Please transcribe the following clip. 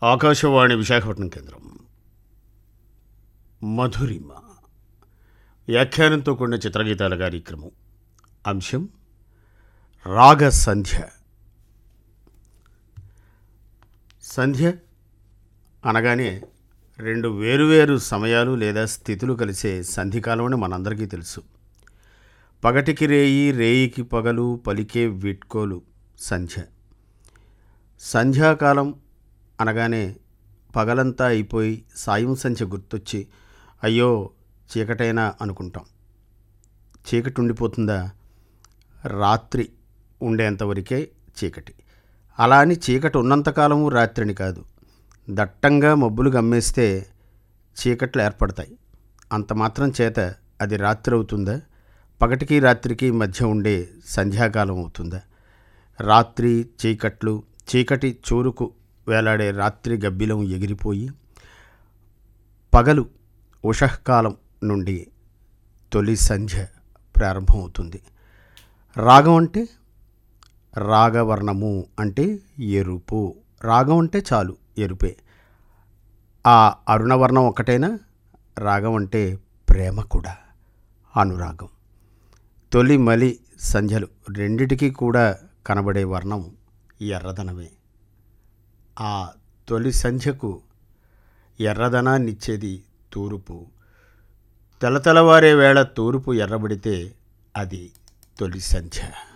ఆకాశవాణి విశాఖపట్నం కేంద్రం మధురిమ వ్యాఖ్యానంతో కూడిన చిత్రగీతాల కార్యక్రమం అంశం రాగ సంధ్య సంధ్య అనగానే రెండు వేరువేరు సమయాలు లేదా స్థితులు కలిసే సంధికాలం అని మనందరికీ తెలుసు పగటికి రేయి రేయికి పగలు పలికే వీడ్కోలు సంధ్య సంధ్యాకాలం అనగానే పగలంతా అయిపోయి సాయం సంధ్య గుర్తొచ్చి అయ్యో చీకటైనా అనుకుంటాం చీకటి ఉండిపోతుందా రాత్రి ఉండేంతవరకే చీకటి అలా అని చీకటి ఉన్నంతకాలము రాత్రిని కాదు దట్టంగా మబ్బులు గమ్మేస్తే చీకట్లు ఏర్పడతాయి అంత మాత్రం చేత అది రాత్రి అవుతుందా పగటికి రాత్రికి మధ్య ఉండే సంధ్యాకాలం అవుతుందా రాత్రి చీకట్లు చీకటి చూరుకు వేలాడే రాత్రి గబ్బిలం ఎగిరిపోయి పగలు ఉషఃకాలం నుండి తొలి సంధ్య ప్రారంభమవుతుంది రాగం అంటే రాగవర్ణము అంటే ఎరుపు రాగం అంటే చాలు ఎరుపే ఆ అరుణవర్ణం ఒక్కటేనా రాగం అంటే ప్రేమ కూడా అనురాగం తొలి మలి సంధ్యలు రెండిటికీ కూడా కనబడే వర్ణం ఎర్రదనమే ఆ తొలి సంధ్యకు ఎర్రదనాన్నిచ్చేది తూర్పు తెలతెలవారే వేళ తూర్పు ఎర్రబడితే అది తొలి సంధ్య